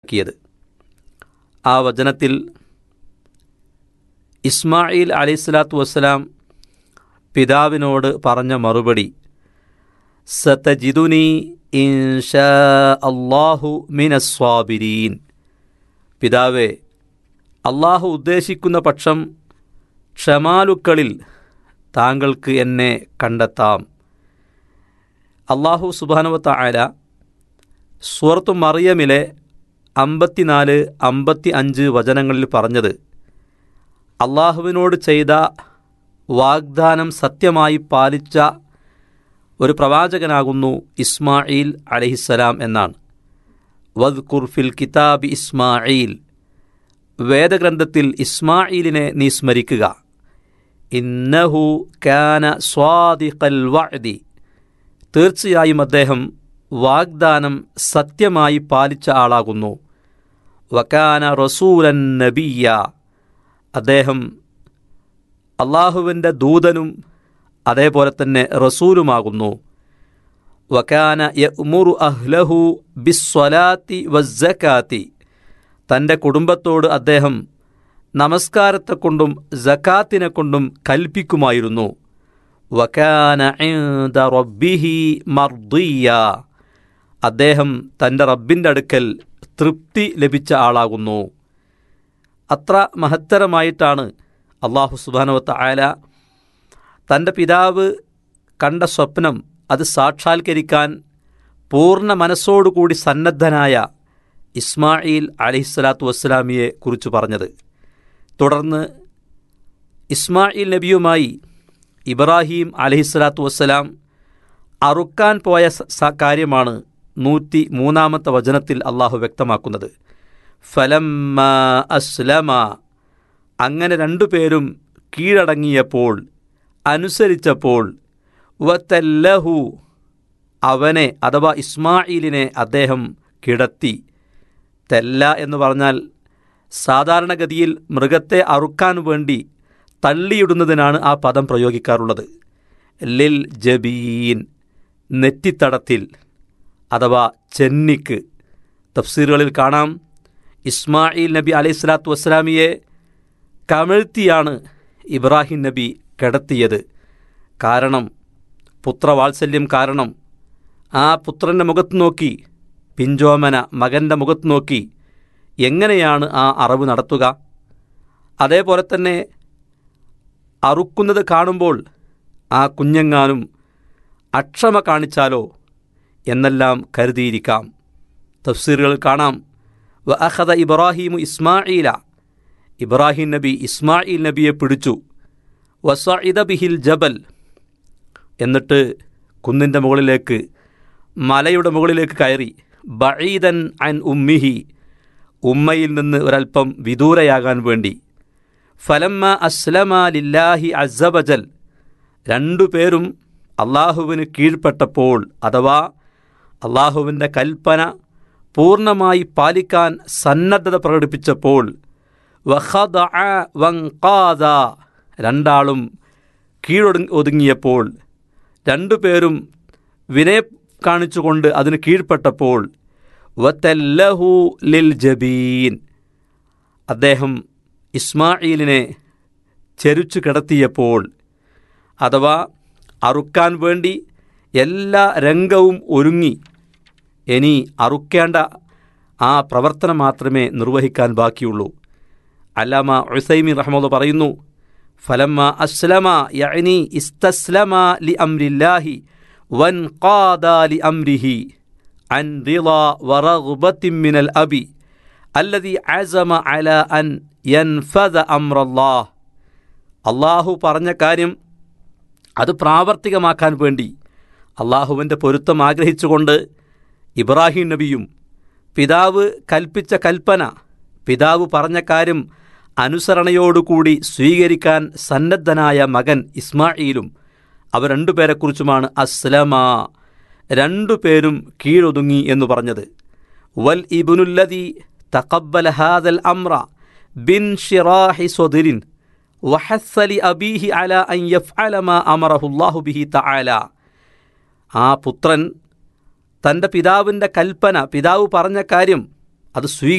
ക്കിയത് ആ വചനത്തിൽ ഇസ്മായിൽ അലൈഹിസ്സലാത്തു വസ്സലാം പിതാവിനോട് പറഞ്ഞ മറുപടി സതജിദുനി ഇൻഷാ അള്ളാഹു മിനസ്വാബിരീൻ പിതാവേ അള്ളാഹു ഉദ്ദേശിക്കുന്ന പക്ഷം ക്ഷമാലുക്കളിൽ താങ്കൾക്ക് എന്നെ കണ്ടെത്താം അള്ളാഹു സുബാനുവത്ത ആല സുഹൃത്തു മറിയമിലെ അമ്പത്തിനാല് അമ്പത്തി അഞ്ച് വചനങ്ങളിൽ പറഞ്ഞത് അള്ളാഹുവിനോട് ചെയ്ത വാഗ്ദാനം സത്യമായി പാലിച്ച ഒരു പ്രവാചകനാകുന്നു ഇസ്മായിൽ അലഹിസ്സലാം എന്നാണ് വദ് കുർഫിൽ കിതാബി ഇസ്മായിൽ വേദഗ്രന്ഥത്തിൽ ഇസ്മായിലിനെ നീ സ്മരിക്കുക ഇന്നഹു കാന സ്വാദിഖൽ വഅദി തീർച്ചയായും അദ്ദേഹം വാഗ്ദാനം സത്യമായി പാലിച്ച ആളാകുന്നു വക്കാന റസൂലൻ നബിയ അദ്ദേഹം അള്ളാഹുവിൻ്റെ ദൂതനും അതേപോലെ തന്നെ റസൂലുമാകുന്നു വക്കാന യമുറു അഹ്ലഹു ബിസ്വലാത്തി വസ്സക്കാത്തി തൻ്റെ കുടുംബത്തോട് അദ്ദേഹം നമസ്കാരത്തെ കൊണ്ടും ജക്കാത്തിനെ കൊണ്ടും കൽപ്പിക്കുമായിരുന്നു വക്കാന ഇൻദ റബ്ബിഹി മർദിയ അദ്ദേഹം തൻ്റെ റബ്ബിൻ്റെ അടുക്കൽ തൃപ്തി ലഭിച്ച ആളാകുന്നു അത്ര മഹത്തരമായിട്ടാണ് അള്ളാഹു സുബാനവത്ത ആല തൻ്റെ പിതാവ് കണ്ട സ്വപ്നം അത് സാക്ഷാത്കരിക്കാൻ പൂർണ്ണ മനസ്സോടുകൂടി സന്നദ്ധനായ ഇസ്മായിൽ അലിഹിസ്സലാത്തു വസ്സലാമിയെ കുറിച്ച് പറഞ്ഞത് തുടർന്ന് ഇസ്മായിൽ നബിയുമായി ഇബ്രാഹിം അലഹിസ്സലാത്തു വസ്സലാം അറുക്കാൻ പോയ സ- കാര്യമാണ് നൂറ്റി മൂന്നാമത്തെ വചനത്തിൽ അള്ളാഹു വ്യക്തമാക്കുന്നത് ഫലമ്മ അസ്ലമ അങ്ങനെ രണ്ടുപേരും കീഴടങ്ങിയപ്പോൾ അനുസരിച്ചപ്പോൾ വത്തല്ലഹു അവനെ അഥവാ ഇസ്മായിലിനെ അദ്ദേഹം കിടത്തി തെല്ല എന്ന് പറഞ്ഞാൽ സാധാരണഗതിയിൽ മൃഗത്തെ അറുക്കാൻ വേണ്ടി തള്ളിയിടുന്നതിനാണ് ആ പദം പ്രയോഗിക്കാറുള്ളത് ലിൽ ജബീൻ നെറ്റിത്തടത്തിൽ അഥവാ ചെന്നിക്ക് തഫ്സീറുകളിൽ കാണാം ഇസ്മായിൽ നബി അലൈഹി സ്വലാത്തു വസ്സലാമിയെ കമഴ്ത്തിയാണ് ഇബ്രാഹിം നബി കിടത്തിയത് കാരണം പുത്രവാത്സല്യം കാരണം ആ പുത്രൻ്റെ മുഖത്ത് നോക്കി പിഞ്ചോമന മകൻ്റെ മുഖത്ത് നോക്കി എങ്ങനെയാണ് ആ അറിവ് നടത്തുക അതേപോലെ തന്നെ അറുക്കുന്നത് കാണുമ്പോൾ ആ കുഞ്ഞെങ്ങാനും അക്ഷമ കാണിച്ചാലോ എന്നെല്ലാം കരുതിയിരിക്കാം തഫ്സീറുകൾ കാണാം വ അഖദ ഇബ്രാഹിമു ഇസ്മായില ഇബ്രാഹിം നബി ഇസ്മായിൽ നബിയെ പിടിച്ചു വസഇദ ബിഹിൽ ജബൽ എന്നിട്ട് കുന്നിൻ്റെ മുകളിലേക്ക് മലയുടെ മുകളിലേക്ക് കയറി ബഈദൻ അൻ ഉമ്മിഹി ഉമ്മയിൽ നിന്ന് ഒരൽപ്പം വിദൂരയാകാൻ വേണ്ടി ഫലമ്മ അസ്ലമ ലില്ലാഹി അസബജൽ രണ്ടുപേരും അള്ളാഹുവിന് കീഴ്പ്പെട്ടപ്പോൾ അഥവാ അള്ളാഹുവിൻ്റെ കൽപ്പന പൂർണ്ണമായി പാലിക്കാൻ സന്നദ്ധത പ്രകടിപ്പിച്ചപ്പോൾ വഖദഅ വൻഖാദ രണ്ടാളും കീഴൊടു ഒതുങ്ങിയപ്പോൾ രണ്ടുപേരും വിനയ കാണിച്ചുകൊണ്ട് അതിന് കീഴ്പ്പെട്ടപ്പോൾ വത്തല്ലഹു ലിൽ ജബീൻ അദ്ദേഹം ഇസ്മായിലിനെ ചെരുച്ചു കിടത്തിയപ്പോൾ അഥവാ അറുക്കാൻ വേണ്ടി എല്ലാ രംഗവും ഒരുങ്ങി ഇനി അറുക്കേണ്ട ആ പ്രവർത്തനം മാത്രമേ നിർവഹിക്കാൻ ബാക്കിയുള്ളൂ അല്ലാമ ഉസൈമി റഹ്മുള്ള പറയുന്നു ഫലമ്മ അസ്ലമ യഅനി ഇസ്തസ്ലമ ലി അംരില്ലാഹി വൻ ലി അംരിഹി അൻ റിള വറഗ്ബത്തിൻ മിനൽ അബി അല്ലദി അസമ അല അൻ യൻഫദ അംറല്ലാഹ് അള്ളാഹു പറഞ്ഞ കാര്യം അത് പ്രാവർത്തികമാക്കാൻ വേണ്ടി അള്ളാഹുവിൻ്റെ പൊരുത്തം ആഗ്രഹിച്ചുകൊണ്ട് ഇബ്രാഹിം നബിയും പിതാവ് കൽപ്പിച്ച കൽപ്പന പിതാവ് പറഞ്ഞ കാര്യം അനുസരണയോടുകൂടി സ്വീകരിക്കാൻ സന്നദ്ധനായ മകൻ ഇസ്മായിലും അവർ രണ്ടുപേരെക്കുറിച്ചുമാണ് അസ്ലമ രണ്ടുപേരും കീഴൊതുങ്ങി എന്ന് പറഞ്ഞത് വൽ ഇബുനുല്ലതി തഖബ്ബല ഹാദൽ അമ്ര ബിൻ ഷിറാഹി സ്വദിരിൻ വഹസ്സലി അബീഹി അല അൻ യഫ്അല മാ അമറഹുല്ലാഹു ബിഹി തആല ആ പുത്രൻ തൻ്റെ പിതാവിൻ്റെ കൽപ്പന പിതാവ് പറഞ്ഞ കാര്യം അത് സ്വീ